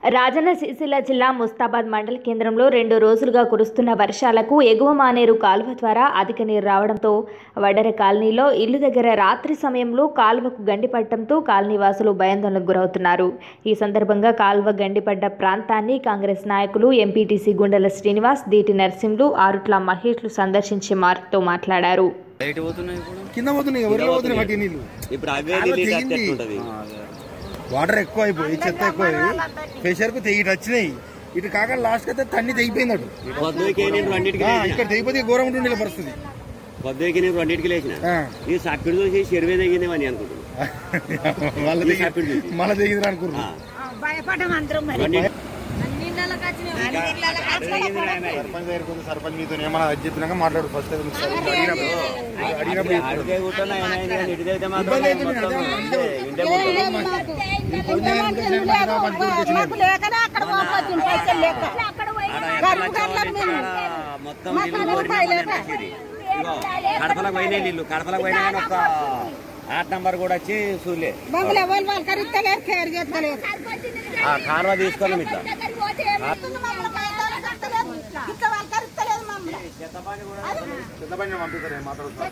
రాజన్న సిరిసిల్ల జిల్లా ముస్తాబాద్ మండల కేంద్రంలో రెండు రోజులుగా కురుస్తున్న వర్షాలకు ఎగువ మానేరు కాలువ ద్వారా అధిక నీరు రావడంతో వడర కాలనీలో ఇల్లు దగ్గర రాత్రి సమయంలో కాలువకు గండిపడటంతో కాలనీవాసులు భయాందోళనకు గురవుతున్నారు ఈ సందర్భంగా కాలువ గండిపడ్డ ప్రాంతాన్ని కాంగ్రెస్ నాయకులు ఎంపీటీసీ గుండెల శ్రీనివాస్ దీటి నర్సింహులు ఆరుట్ల మహేష్లు సందర్శించి వారితో మాట్లాడారు లైట్ పోతున్నాయి ఇప్పుడు కింద పోతున్నాయి ఎవరిలో పోతున్నాయి వాటి నీళ్ళు ఇప్పుడు అవే కాలువ నీళ్ళు తెగింది. ఉంటది వాటర్ ఎక్కువ అయిపోయి చెత్త ఎక్కువ అయిపోయి ప్రెషర్ కు తెగి ఇటు వచ్చినాయి ఇటు కాక లాస్ట్ అయితే తన్ని తెగిపోయింది అటు పొద్దుకి నేను రెండింటికి ఆ, లేచిన ఇక్కడ తెగిపోతే ఘోరం ఉంటుండే పరిస్థితి పొద్దుకి నేను రెండింటికి లేచిన ఆ. ఈ సప్పిడి చూసి చెరువే తగ్గిందేమని అనుకుంటున్నాను మళ్ళీ ఈ తెగి సప్పిడి చూసి. మళ్ళీ తెగింది అనుకున్నారు భయపడ్డం అందరం మరి రెండింటి- నీళ్ళకి వచ్చినాయి అన్ని నీళ్ళకి వచ్చినాయి. సర్పంచ్ దగ్గరికి వస్తే సర్పంచ్ మీతో ఏమన్నా అది చెప్పినాక మాట్లాడు ఫస్ట్ అది మీకు సరిగ్గా అడిగినప్పుడు అడిగినప్పుడు చెప్తాడు. అడిగే కూర్చొని ఆయన ఆయన కానీ ఇటుదైతే మాత్రం ఇబ్బంది అవుతుంది మొత్తం అదే ఇంటే- ఇంటే ఏ పోతుంది. లేదు మాకు. ఇంత మాకు ఏం లేదు. మాకు లేకనే అక్కడ పంపొచ్చింది పైసలు లేక కడుపు గంటలకు మేము ఆడ మొత్తం మాకు నీళ్ళు అరవై కోరినామని లేక. అనిపించింది. ఇదిగో, కడపలకు పోయినాయి నీళ్ళు కడపలకు పోయినా కానీ ఒక ఆట్ నంబర్ కూడా వచ్చి చూడలే మమ్మల్ని ఎవరు వాళ్ళు కరిస్తలేరు కేర్ చేస్తలేరు ఆ కాలువ తీసుకొని ఇట్లా మమ్మల్ని పైసలు కట్టలేదు. ఇట్లా వాళ్ళు కరిస్తలేదు మమ్మల్ని చిత్తపండి పంపిస్తారు నేను మాట్లాడుతాను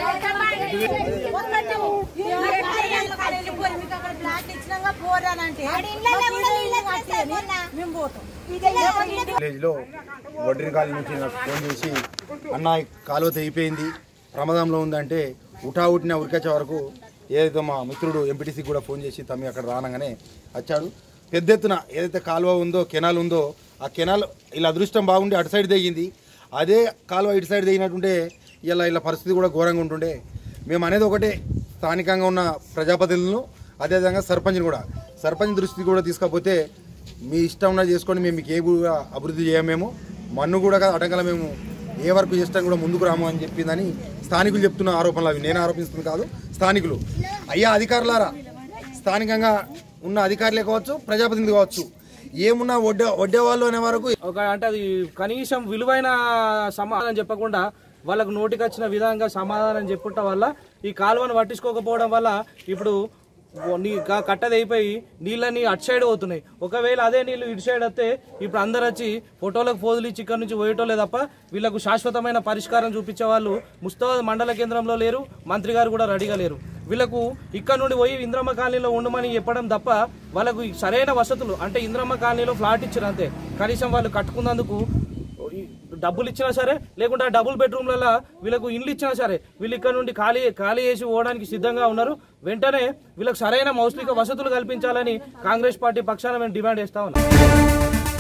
విలేజ్ లో వడ్డీని కాలనీ నుంచి నాకు ఫోన్ చేసి అన్న ఈ కాలువ తెగిపోయింది ప్రమాదంలో ఉందంటే ఉటా ఉట్టిన ఉరికొచ్చే వరకు ఏదైతే మా మిత్రుడు ఎంపీటీసీ కూడా ఫోన్ చేసి తమ్మి అక్కడ రానగానే వచ్చాడు పెద్ద ఎత్తున ఏదైతే కాలువ ఉందో కెనాల్ ఉందో ఆ కెనాల్ ఇలా అదృష్టం బాగుండి అటు సైడ్ తెగింది అదే కాలువ ఇటు సైడ్ తెగినట్టుంటే ఇలా ఇలా పరిస్థితి కూడా ఘోరంగా ఉంటుండే మేము అనేది ఒకటే స్థానికంగా ఉన్న ప్రజాప్రతినిధులను అదేవిధంగా సర్పంచ్ని కూడా సర్పంచ్ దృష్టికి కూడా తీసుకపోతే మీ ఇష్టం ఉన్నది చేసుకొని మేము మీకు ఏ కూడా అభివృద్ధి చేయమేమో మన్ను కూడా కాదు అటంకల మేము ఏ వర్క్ చేస్తాం కూడా ముందుకు రాము అని చెప్పిందని స్థానికులు చెప్తున్న ఆరోపణలు అవి నేను ఆరోపిస్తుంది కాదు స్థానికులు అయ్యా అధికారులారా స్థానికంగా ఉన్న అధికారులే కావచ్చు ప్రజాప్రతినిధి కావచ్చు ఏమున్నా వడ్డే వడ్డేవాళ్ళు అనే వరకు ఒక అంటే అది కనీసం విలువైన సమాధానం చెప్పకుండా వాళ్ళకు నోటికి వచ్చిన విధంగా సమాధానం చెప్పుట వల్ల ఈ కాలువను పట్టించుకోకపోవడం వల్ల ఇప్పుడు నీ క- కట్టది అయిపోయి నీళ్ళని అటు సైడ్ పోతున్నాయి ఒకవేళ అదే నీళ్ళు ఇటు సైడ్ వస్తే ఇప్పుడు అందరు వచ్చి ఫోటోలకు పోదులు ఇచ్చి ఇక్కడ నుంచి పోయేటోలే తప్ప వీళ్ళకు శాశ్వతమైన పరిష్కారం చూపించే వాళ్ళు ముస్తాబాద్ మండల కేంద్రంలో లేరు మంత్రి గారు కూడా రెడీగా లేరు వీళ్ళకు ఇక్కడ నుండి పోయి ఇంద్రమ్మ కాలనీలో ఉండమని చెప్పడం తప్ప వాళ్ళకు సరైన వసతులు అంటే ఇంద్రమ్మ కాలనీలో ఫ్లాట్ ఇచ్చారు అంతే కనీసం వాళ్ళు కట్టుకున్నందుకు ఈ డబ్బులు ఇచ్చినా సరే లేకుంటే ఆ డబుల్ బెడ్రూమ్లలో వీళ్ళకు ఇండ్లు ఇచ్చినా సరే వీళ్ళు ఇక్కడ నుండి ఖాళీ ఖాళీ చేసి పోవడానికి సిద్ధంగా ఉన్నారు వెంటనే వీళ్ళకి సరైన మౌలిక వసతులు కల్పించాలని కాంగ్రెస్ పార్టీ పక్షాన మేము డిమాండ్ చేస్తా ఉన్నాం